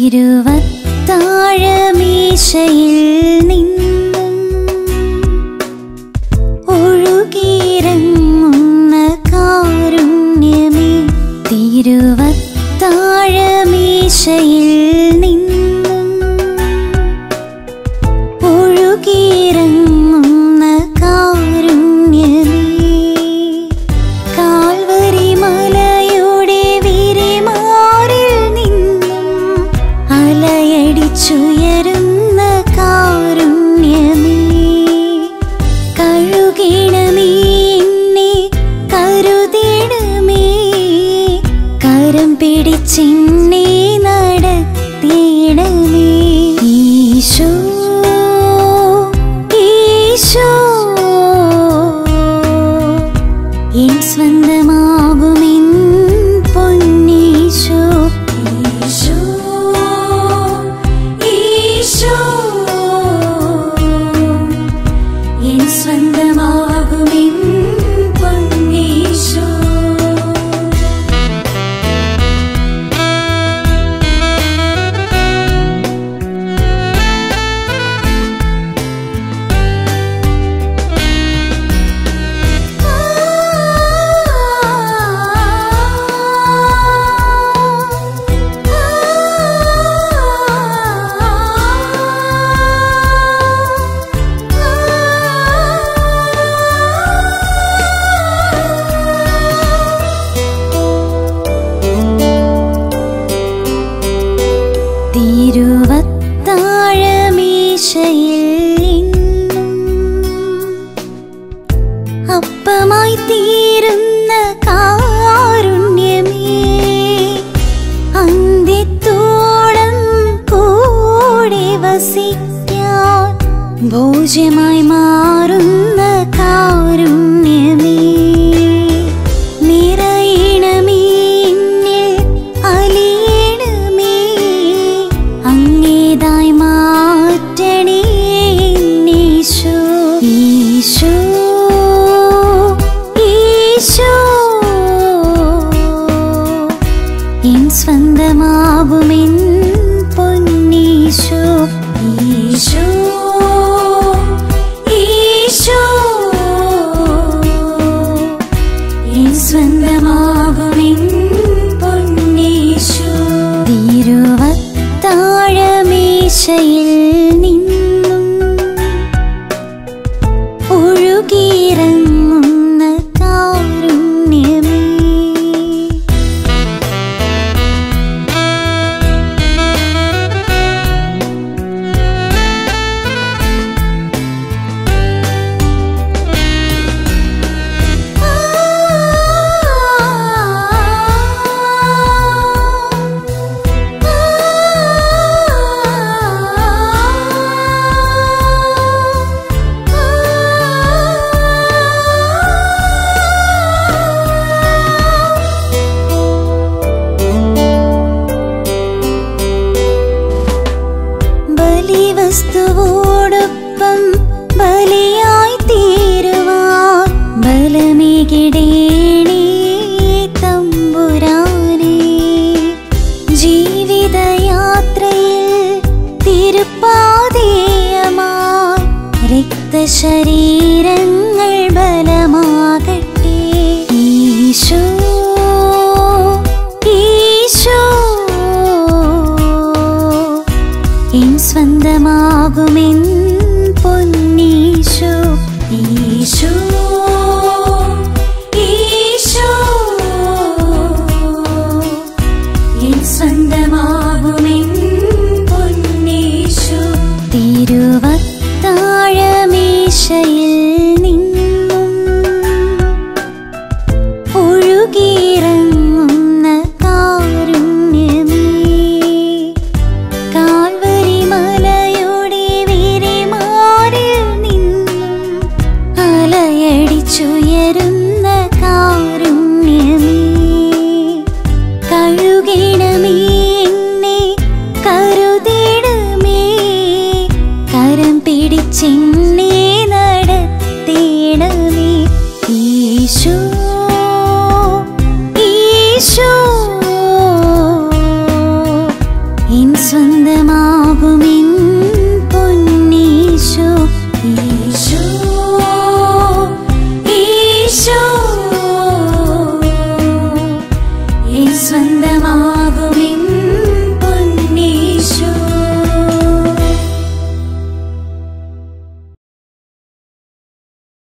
തിരുവത്താഴമീശയിൽ നിന്നും ഒഴുകിയിറങ്ങുന്ന കാരുണ്യമേ തിരുവത്താഴമീശയിൽ നിന്നും ഒഴുകിയിറങ്ങുന്ന കാരുണ്യമേ കാൽവരി മലയുടെ വിരിമാറിൽ നിന്നും അലയടിച്ചുയരുന്ന കാരുണ്യമേ കഴുകിടമേ എന്നെ കരുതിടമേ കരം പിടിച്ചെന്നെ നടത്തിയിടമേ ഈശോ ഈശോ എൻ സ്വന്തമാകുമെൻ പൊന്നീശോ ഈശോ ഈശോ എൻ സ്വന്തമാകുമെൻ പൊന്നീശോ തിരുവത്താഴമീശയിൽ എന്നും അപ്പമായി തീരുന്ന കാരുണ്യമേ അന്ത്യത്തോളം കൂടെ വസിക്കാൻ ഭോജ്യമായി മാറുന്ന കാരുണ്യമേ നിറയണമേ എന്നിൽ അലിയണമേ അങ്ങേതായി മാറ്റണേ എന്നീശോ ഈശോ ഈശോ എൻ സ്വന്തമാകുമെൻ പൊന്നീശോ ഈശോ ഈശോ എൻ സ്വന്തമാകുമെൻ പൊന്നീശോ തിരുവത്താഴമീശയിൽ നിന്നും ഒഴുകിയിറങ്ങുന്ന കാരുണ്യമേ ബലിവസ്തുവോടൊപ്പം ബലിയായി തീരുവാൻ ബലമേകിടേണേ തമ്പുരാനേ ജീവിതയാത്രയിൽ തിരുപ്പാതേയമായി രക്തശരീരങ്ങൾ ബലമാകട്ടെ ഈശോ ഈശോ എൻ സ്വന്തമാകുമെൻ പൊന്നീശോ ഈശോ ഈശോ എൻ സ്വന്തമാകുമെൻ പൊന്നീശോ തിരുവത്താഴമീശയിൽ നിന്നും ഒഴുകിയിറങ്ങുന്ന കാരുണ്യമേ കാൽവരി മലയുടെ വിരിമാറിൽ നിന്നും അലയടിച്ചുയരുന്ന കാരുണ്യമേ കഴുകിടമേ എന്നെ കരുതിടമേ കരം പിടിച്ചെന്നെ നടത്തിടമേ ഈശോ ഈശോ എൻ സ്വന്തം എൻ സ്വന്തമാ